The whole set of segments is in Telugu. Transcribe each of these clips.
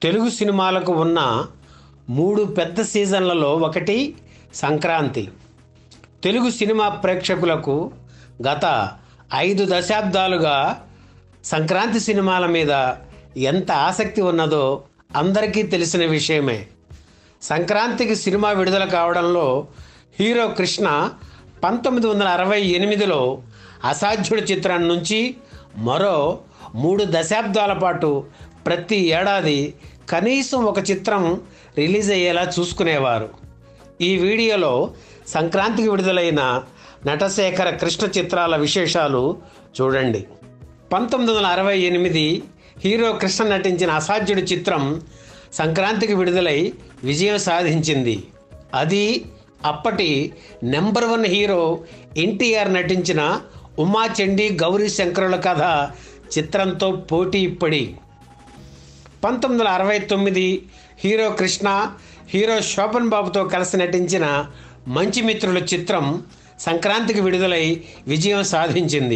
తెలుగు సినిమాలకు ఉన్న మూడు పెద్ద సీజన్లలో ఒకటి సంక్రాంతి తెలుగు సినిమా ప్రేక్షకులకు గత ఐదు దశాబ్దాలుగా సంక్రాంతి సినిమాల మీద ఎంత ఆసక్తి ఉన్నదో అందరికీ తెలిసిన విషయమే సంక్రాంతికి సినిమా విడుదల కావడంలో హీరో కృష్ణ పంతొమ్మిది వందల అరవై ఎనిమిదిలో అసాధ్యుడి చిత్రం నుంచి మరో మూడు దశాబ్దాల పాటు ప్రతి ఏడాది కనీసం ఒక చిత్రం రిలీజ్ అయ్యేలా చూసుకునేవారు ఈ వీడియోలో సంక్రాంతికి విడుదలైన నటశేఖర కృష్ణ చిత్రాల విశేషాలు చూడండి పంతొమ్మిది వందల అరవై ఎనిమిది హీరో కృష్ణ నటించిన అసాధ్యుడి చిత్రం సంక్రాంతికి విడుదలై విజయం సాధించింది అది అప్పటి నెంబర్ వన్ హీరో ఎన్టీఆర్ నటించిన ఉమా చండీ గౌరీ శంకరుల కథ చిత్రంతో పోటీ పడి పంతొమ్మిది వందల అరవై తొమ్మిది హీరో కృష్ణ హీరో శోభన్ బాబుతో కలిసి నటించిన మంచి మిత్రుల చిత్రం సంక్రాంతికి విడుదలై విజయం సాధించింది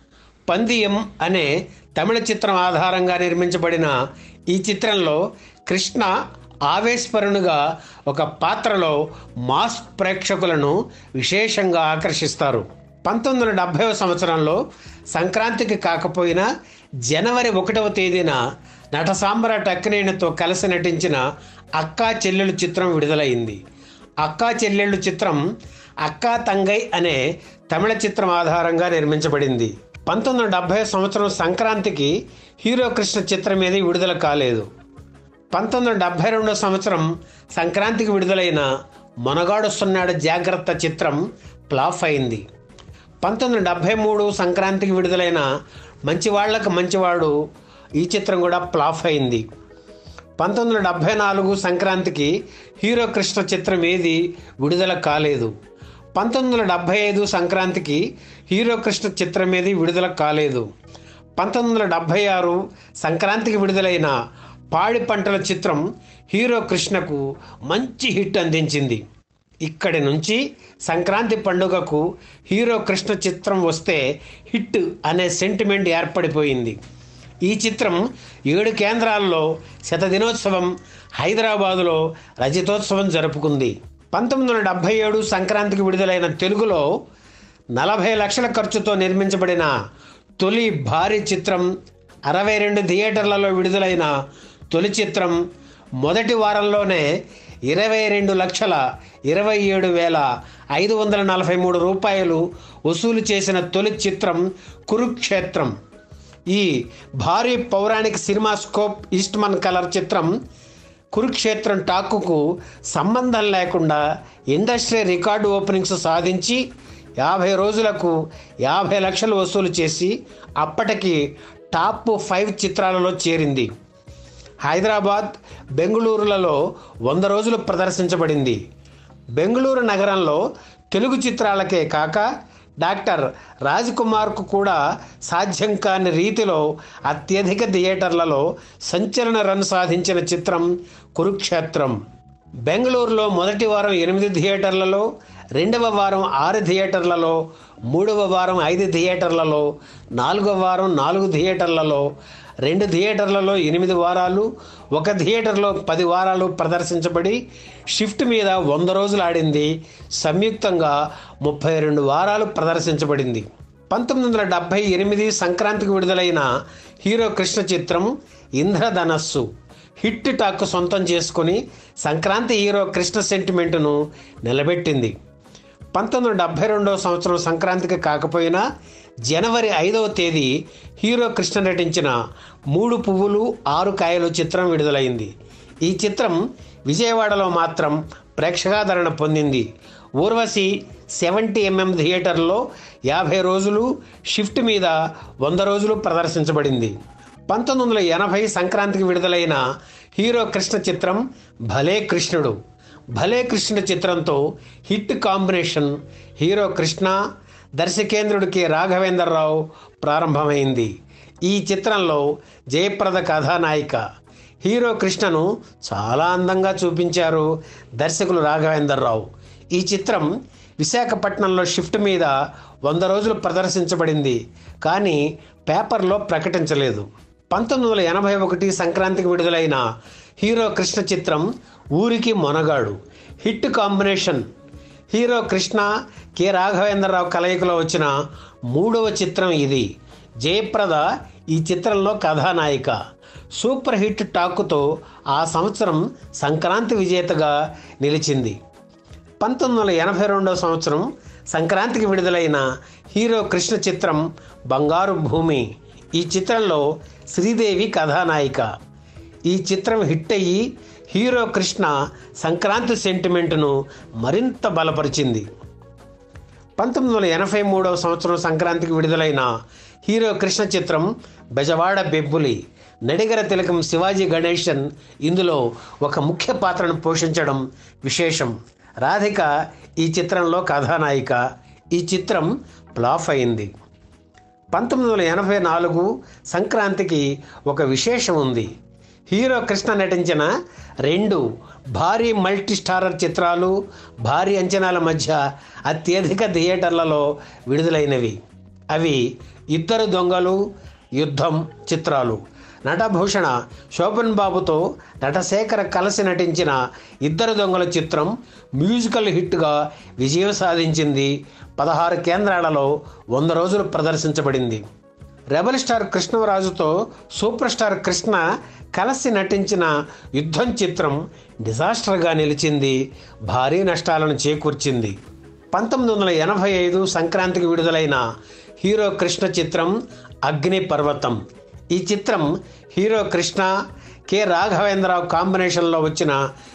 పందియం అనే తమిళ చిత్రం ఆధారంగా నిర్మించబడిన ఈ చిత్రంలో కృష్ణ ఆవేశపరునిగా ఒక పాత్రలో మాస్ ప్రేక్షకులను విశేషంగా ఆకర్షిస్తారు పంతొమ్మిది వందల డెబ్భైవ సంవత్సరంలో సంక్రాంతికి కాకపోయినా జనవరి ఒకటవ తేదీన నట సాంబరాట్ అక్కినేనితో కలిసి నటించిన అక్కా చెల్లెలు చిత్రం విడుదలైంది అక్కా చెల్లెళ్ళు చిత్రం అక్కా తంగై అనే తమిళ చిత్రం ఆధారంగా నిర్మించబడింది పంతొమ్మిది వందల డెబ్భై సంవత్సరం సంక్రాంతికి హీరో కృష్ణ చిత్రం ఏది విడుదల కాలేదు పంతొమ్మిది వందల డెబ్భై రెండో సంవత్సరం సంక్రాంతికి విడుదలైన మొనగాడొస్తున్నాడు జాగ్రత్త చిత్రం ఫ్లాప్ అయింది పంతొమ్మిది వందల డెబ్భై మూడు సంక్రాంతికి విడుదలైన మంచివాళ్లకు మంచివాడు ఈ చిత్రం కూడా ఫ్లాప్ అయింది పంతొమ్మిది వందల డెబ్భై నాలుగు సంక్రాంతికి హీరో కృష్ణ చిత్రం ఏది విడుదల కాలేదు పంతొమ్మిది వందల డెబ్భై ఐదు సంక్రాంతికి హీరో కృష్ణ చిత్రం ఏది విడుదల కాలేదు పంతొమ్మిది వందల డెబ్భై ఆరు సంక్రాంతికి విడుదలైన పాడి పంటల చిత్రం హీరో కృష్ణకు మంచి హిట్ అందించింది ఇక్కడి నుంచి సంక్రాంతి పండుగకు హీరో కృష్ణ చిత్రం వస్తే హిట్ అనే సెంటిమెంట్ ఏర్పడిపోయింది ఈ చిత్రం ఏడు కేంద్రాల్లో శతదినోత్సవం హైదరాబాదులో రజతోత్సవం జరుపుకుంది పంతొమ్మిది వందల డెబ్భై ఏడు సంక్రాంతికి విడుదలైన తెలుగులో నలభై లక్షల ఖర్చుతో నిర్మించబడిన తొలి భారీ చిత్రం అరవై రెండు థియేటర్లలో విడుదలైన తొలి చిత్రం మొదటి వారంలోనే ఇరవై రెండు లక్షల ఇరవై ఏడు వేల ఐదు వందల నలభై మూడు రూపాయలు వసూలు చేసిన తొలి చిత్రం కురుక్షేత్రం ఈ భారీ పౌరాణిక సినిమా స్కోప్ ఈస్ట్మన్ కలర్ చిత్రం కురుక్షేత్రం టాకుకు సంబంధం లేకుండా ఇండస్ట్రీ రికార్డు ఓపెనింగ్స్ సాధించి యాభై రోజులకు యాభై లక్షలు వసూలు చేసి అప్పటికి టాప్ ఫైవ్ చిత్రాలలో చేరింది హైదరాబాద్ బెంగళూరులలో వంద రోజులు ప్రదర్శించబడింది బెంగళూరు నగరంలో తెలుగు చిత్రాలకే కాక డాక్టర్ రాజ్ కుమార్కు కూడా సాధ్యం కాని రీతిలో అత్యధిక థియేటర్లలో సంచలన రన్ సాధించిన చిత్రం కురుక్షేత్రం బెంగళూరులో మొదటి వారం ఎనిమిది థియేటర్లలో రెండవ వారం ఆరు థియేటర్లలో మూడవ వారం ఐదు థియేటర్లలో నాలుగవ వారం నాలుగు థియేటర్లలో రెండు థియేటర్లలో ఎనిమిది వారాలు ఒక థియేటర్లో పది వారాలు ప్రదర్శించబడి షిఫ్ట్ మీద వంద రోజులు ఆడింది సంయుక్తంగా ముప్పై రెండు వారాలు ప్రదర్శించబడింది పంతొమ్మిది వందల డెబ్భై ఎనిమిది సంక్రాంతికి విడుదలైన హీరో కృష్ణ చిత్రం ఇంద్రధనస్సు హిట్ టాక్ సొంతం చేసుకొని సంక్రాంతి హీరో కృష్ణ సెంటిమెంటును నిలబెట్టింది పంతొమ్మిది వందల డెబ్భై రెండవ సంవత్సరం సంక్రాంతికి కాకపోయినా జనవరి ఐదవ తేదీ హీరో కృష్ణ నటించిన మూడు పువ్వులు ఆరు కాయలు చిత్రం విడుదలైంది ఈ చిత్రం విజయవాడలో మాత్రం ప్రేక్షకాదరణ పొందింది ఊర్వశి సెవెంటీ ఎంఎం థియేటర్లో యాభై రోజులు షిఫ్ట్ మీద వంద రోజులు ప్రదర్శించబడింది పంతొమ్మిది వందల ఎనభై సంక్రాంతికి విడుదలైన హీరో కృష్ణ చిత్రం భలే కృష్ణుడు భలే కృష్ణుడు చిత్రంతో హిట్ కాంబినేషన్ హీరో కృష్ణ దర్శకేంద్రుడు కె రాఘవేంద్రరావు ప్రారంభమైంది ఈ చిత్రంలో జయప్రద కథానాయిక హీరో కృష్ణను చాలా అందంగా చూపించారు దర్శకులు రాఘవేంద్రరావు ఈ చిత్రం విశాఖపట్నంలో షిఫ్ట్ మీద వంద రోజులు ప్రదర్శించబడింది కానీ పేపర్లో ప్రకటించలేదు పంతొమ్మిది వందల ఎనభై ఒకటి సంక్రాంతికి విడుదలైన హీరో కృష్ణ చిత్రం Ooriki Monagadu hit combination hero Krishna K Raghavendra Rao కలయికలో వచ్చిన మూడవ చిత్రం ఇది జయప్రద ఈ చిత్రంలో కథానాయిక సూపర్ హిట్ టాకుతో ఆ సంవత్సరం సంక్రాంతి విజేతగా నిలిచింది పంతొమ్మిది వందల ఎనభై రెండవ సంవత్సరం సంక్రాంతికి విడుదలైన హీరో కృష్ణ చిత్రం బంగారు భూమి ఈ చిత్రంలో శ్రీదేవి కథానాయిక ఈ చిత్రం హిట్ అయ్యి హీరో కృష్ణ సంక్రాంతి సెంటిమెంట్ను మరింత బలపరిచింది పంతొమ్మిది వందల ఎనభై మూడవ సంవత్సరం సంక్రాంతికి విడుదలైన హీరో కృష్ణ చిత్రం బెజవాడ బెబ్బులి నడిగర తిలకం శివాజీ గణేశన్ ఇందులో ఒక ముఖ్య పాత్రను పోషించడం విశేషం రాధిక ఈ చిత్రంలో కథానాయిక ఈ చిత్రం ఫ్లాప్ అయింది పంతొమ్మిది వందల ఎనభై నాలుగు సంక్రాంతికి ఒక విశేషం ఉంది హీరో కృష్ణ నటించిన రెండు భారీ మల్టీ స్టారర్ చిత్రాలు భారీ అంచనాల మధ్య అత్యధిక థియేటర్లలో విడుదలైనవి అవి ఇద్దరు దొంగలు యుద్ధం చిత్రాలు నటభూషణ శోభన్ బాబుతో నటశేఖర కలిసి నటించిన ఇద్దరు దొంగల చిత్రం మ్యూజికల్ హిట్గా విజయం సాధించింది పదహారు కేంద్రాలలో వంద రోజులు ప్రదర్శించబడింది రెబల్ స్టార్ కృష్ణరాజుతో సూపర్ స్టార్ కృష్ణ కలిసి నటించిన యుద్ధం చిత్రం డిజాస్టర్గా నిలిచింది భారీ నష్టాలను చేకూర్చింది పంతొమ్మిది వందల ఎనభై ఐదు సంక్రాంతికి విడుదలైన హీరో కృష్ణ చిత్రం అగ్ని పర్వతం ఈ చిత్రం హీరో కృష్ణ కె రాఘవేంద్రరావు కాంబినేషన్లో వచ్చిన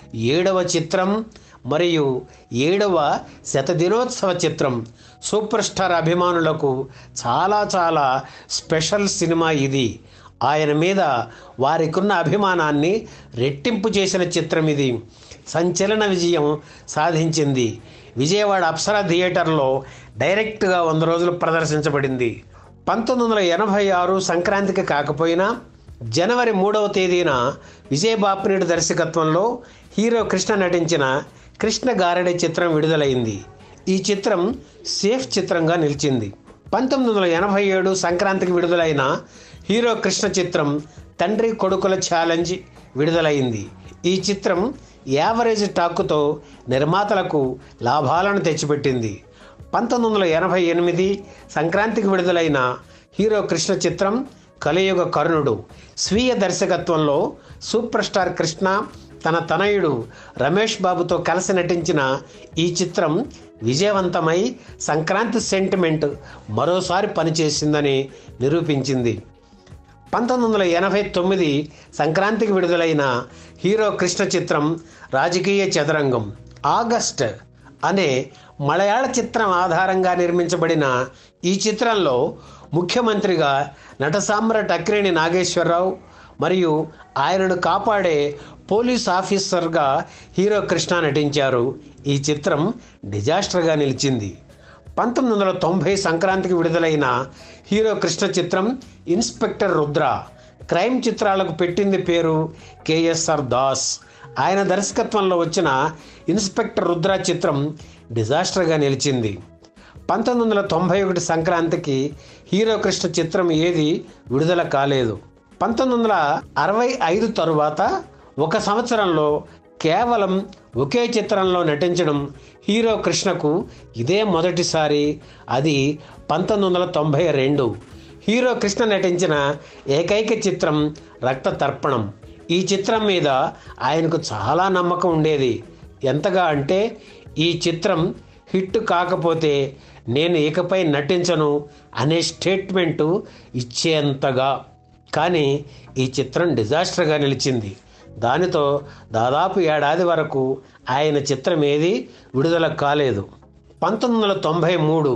ఏడవ చిత్రం మరియు ఏడవ శతదినోత్సవ చిత్రం సూపర్ స్టార్ అభిమానులకు చాలా చాలా స్పెషల్ సినిమా ఇది ఆయన మీద వారికున్న అభిమానాన్ని రెట్టింపు చేసిన చిత్రం ఇది సంచలన విజయం సాధించింది విజయవాడ అప్సరా థియేటర్లో డైరెక్ట్గా వంద రోజులు ప్రదర్శించబడింది పంతొమ్మిది వందల ఎనభై ఆరు సంక్రాంతికి కాకపోయినా జనవరి మూడవ తేదీన విజయబాపినేడు దర్శకత్వంలో హీరో కృష్ణ నటించిన కృష్ణ గారడి చిత్రం విడుదలైంది ఈ చిత్రం సేఫ్ చిత్రంగా నిలిచింది పంతొమ్మిది వందల ఎనభై ఏడు సంక్రాంతికి విడుదలైన హీరో కృష్ణ చిత్రం తండ్రి కొడుకుల ఛాలెంజ్ విడుదలైంది ఈ చిత్రం యావరేజ్ టాకుతో నిర్మాతలకు లాభాలను తెచ్చిపెట్టింది పంతొమ్మిది వందల ఎనభై ఎనిమిది సంక్రాంతికి విడుదలైన హీరో కృష్ణ చిత్రం కలియుగ కర్ణుడు స్వీయ దర్శకత్వంలో సూపర్ స్టార్ కృష్ణ తన తనయుడు రమేష్ బాబుతో కలిసి నటించిన ఈ చిత్రం విజయవంతమై సంక్రాంతి సెంటిమెంట్ మరోసారి పనిచేసిందని నిరూపించింది పంతొమ్మిది వందల ఎనభై తొమ్మిది సంక్రాంతికి విడుదలైన హీరో కృష్ణ చిత్రం రాజకీయ చదరంగం ఆగస్ట్ అనే మలయాళ చిత్రం ఆధారంగా నిర్మించబడిన ఈ చిత్రంలో ముఖ్యమంత్రిగా నటసామ్రాట్ అక్కినేని నాగేశ్వరరావు మరియు ఆయనను కాపాడే పోలీస్ ఆఫీసర్గా హీరో కృష్ణ నటించారు ఈ చిత్రం డిజాస్టర్గా నిలిచింది పంతొమ్మిది వందల తొంభై సంక్రాంతికి విడుదలైన హీరో కృష్ణ చిత్రం ఇన్స్పెక్టర్ రుద్ర క్రైమ్ చిత్రాలకు పెట్టింది పేరు కేఎస్ఆర్ దాస్ ఆయన దర్శకత్వంలో వచ్చిన ఇన్స్పెక్టర్ రుద్ర చిత్రం డిజాస్టర్గా నిలిచింది పంతొమ్మిది వందల తొంభై ఒకటి సంక్రాంతికి హీరో కృష్ణ చిత్రం ఏది విడుదల కాలేదు పంతొమ్మిది వందల అరవై ఐదు తరువాత ఒక సంవత్సరంలో కేవలం ఒకే చిత్రంలో నటించడం హీరో కృష్ణకు ఇదే మొదటిసారి అది పంతొమ్మిది వందల తొంభై రెండు హీరో కృష్ణ నటించిన ఏకైక చిత్రం రక్త తర్పణం ఈ చిత్రం మీద ఆయనకు చాలా నమ్మకం ఉండేది ఎంతగా అంటే ఈ చిత్రం హిట్ కాకపోతే నేను ఇకపై నటించను అనే స్టేట్మెంటు ఇచ్చేంతగా కానీ ఈ చిత్రం డిజాస్టర్గా నిలిచింది దానితో దాదాపు ఏడాది వరకు ఆయన చిత్రం ఏది విడుదల కాలేదు పంతొమ్మిది వందల తొంభై మూడు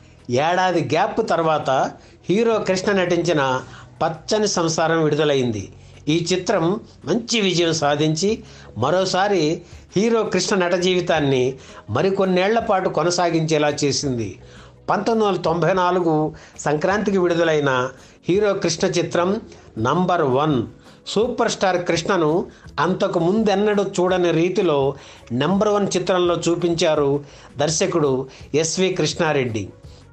ఏడాది గ్యాప్ తర్వాత హీరో కృష్ణ నటించిన పచ్చని సంసారం విడుదలైంది ఈ చిత్రం మంచి విజయం సాధించి మరోసారి హీరో కృష్ణ నట జీవితాన్ని మరికొన్నేళ్ల పాటు కొనసాగించేలా చేసింది పంతొమ్మిది వందల తొంభై నాలుగు సంక్రాంతికి విడుదలైన హీరో కృష్ణ చిత్రం నంబర్ వన్ సూపర్ స్టార్ కృష్ణను అంతకు ముందెన్నడూ చూడని రీతిలో నెంబర్ వన్ చిత్రంలో చూపించారు దర్శకుడు ఎస్వి కృష్ణారెడ్డి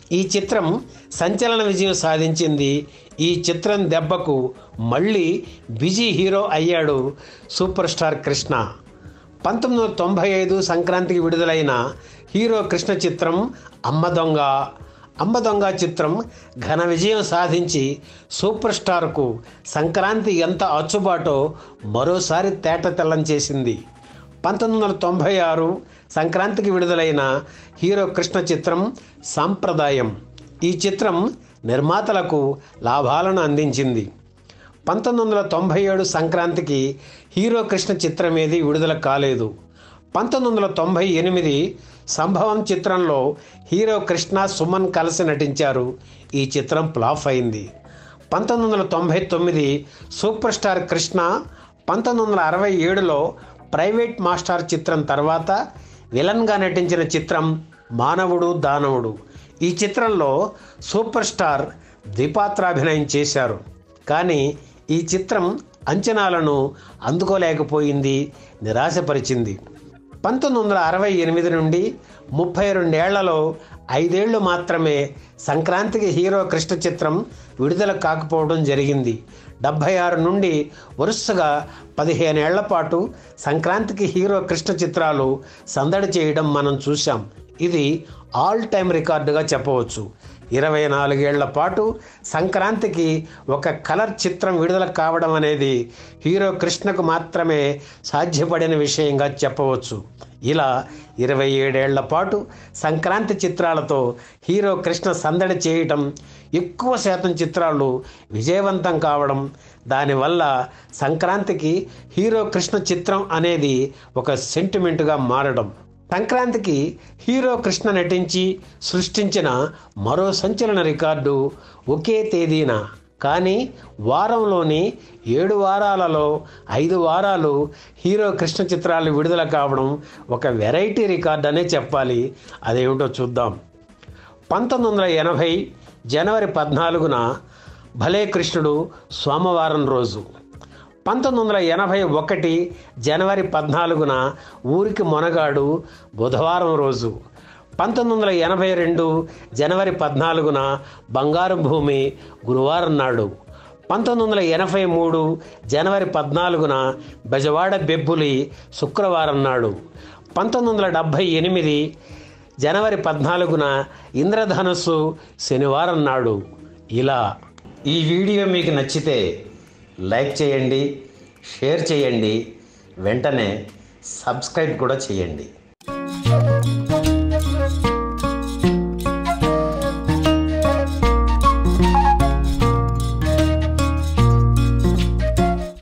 ఈ చిత్రం సంచలన విజయం సాధించింది ఈ చిత్రం దెబ్బకు మళ్ళీ బిజీ హీరో అయ్యాడు సూపర్ స్టార్ కృష్ణ పంతొమ్మిది వందల తొంభై ఐదు సంక్రాంతికి విడుదలైన హీరో కృష్ణ చిత్రం అమ్మ దొంగ అమ్మ దొంగ చిత్రం ఘన విజయం సాధించి సూపర్ స్టార్కు సంక్రాంతి ఎంత అచ్చుబాటో మరోసారి తేట తెల్లం చేసింది పంతొమ్మిది వందల తొంభై ఆరు సంక్రాంతికి విడుదలైన హీరో కృష్ణ చిత్రం సాంప్రదాయం ఈ చిత్రం నిర్మాతలకు లాభాలను అందించింది పంతొమ్మిది వందల తొంభై ఏడు సంక్రాంతికి హీరో కృష్ణ చిత్రం ఏది విడుదల కాలేదు పంతొమ్మిది వందల తొంభై ఎనిమిది సంభవం చిత్రంలో హీరో కృష్ణ సుమన్ కలిసి నటించారు ఈ చిత్రం ఫ్లాప్ అయింది పంతొమ్మిది వందల తొంభై తొమ్మిది సూపర్ స్టార్ కృష్ణ పంతొమ్మిది వందల అరవై ఏడులో ప్రైవేట్ మాస్టర్ చిత్రం తర్వాత విలన్గా నటించిన చిత్రం మానవుడు దానవుడు ఈ చిత్రంలో సూపర్ స్టార్ ద్విపాత్రాభినయం చేశారు కానీ ఈ చిత్రం అంచనాలను అందుకోలేకపోయింది నిరాశపరిచింది పంతొమ్మిది వందల అరవై ఎనిమిది నుండి ముప్పై రెండేళ్లలో ఐదేళ్లు మాత్రమే సంక్రాంతికి హీరో కృష్ణ చిత్రం విడుదల కాకపోవడం జరిగింది డెబ్భై ఆరు నుండి వరుసగా పదిహేనేళ్ల పాటు సంక్రాంతికి హీరో కృష్ణ చిత్రాలు సందడి చేయడం మనం చూసాం ఇది ఆల్ టైమ్ రికార్డుగా చెప్పవచ్చు ఇరవై నాలుగేళ్ల పాటు సంక్రాంతికి ఒక కలర్ చిత్రం విడుదల కావడం అనేది హీరో కృష్ణకు మాత్రమే సాధ్యపడిన విషయంగా చెప్పవచ్చు ఇలా ఇరవై ఏడేళ్ల పాటు సంక్రాంతి చిత్రాలతో హీరో కృష్ణ సందడి చేయటం ఎక్కువ శాతం చిత్రాలు విజయవంతం కావడం దానివల్ల సంక్రాంతికి హీరో కృష్ణ చిత్రం అనేది ఒక సెంటిమెంట్గా మారడం సంక్రాంతికి హీరో కృష్ణ నటించి సృష్టించిన మరో సంచలన రికార్డు ఒకే తేదీన కానీ వారంలోని ఏడు వారాలలో ఐదు వారాలు హీరో కృష్ణ చిత్రాలు విడుదల కావడం ఒక వెరైటీ రికార్డ్ అనే చెప్పాలి అదేమిటో చూద్దాం పంతొమ్మిది వందల ఎనభై జనవరి పద్నాలుగున భలే కృష్ణుడు సోమవారం రోజు పంతొమ్మిది వందల ఎనభై ఒకటి జనవరి పద్నాలుగున ఊరికి మొనగాడు బుధవారం రోజు పంతొమ్మిది వందల ఎనభై రెండు జనవరి పద్నాలుగున బంగారు భూమి గురువారం నాడు పంతొమ్మిది వందల ఎనభై మూడు జనవరి పద్నాలుగున బెజవాడ బెబ్బులి శుక్రవారం నాడు పంతొమ్మిది వందల డెబ్భై ఎనిమిది జనవరి పద్నాలుగున ఇంద్రధనుస్సు శనివారం నాడు ఇలా ఈ వీడియో మీకు నచ్చితే లైక్ చేయండి షేర్ చేయండి వెంటనే సబ్స్క్రైబ్ కూడా చేయండి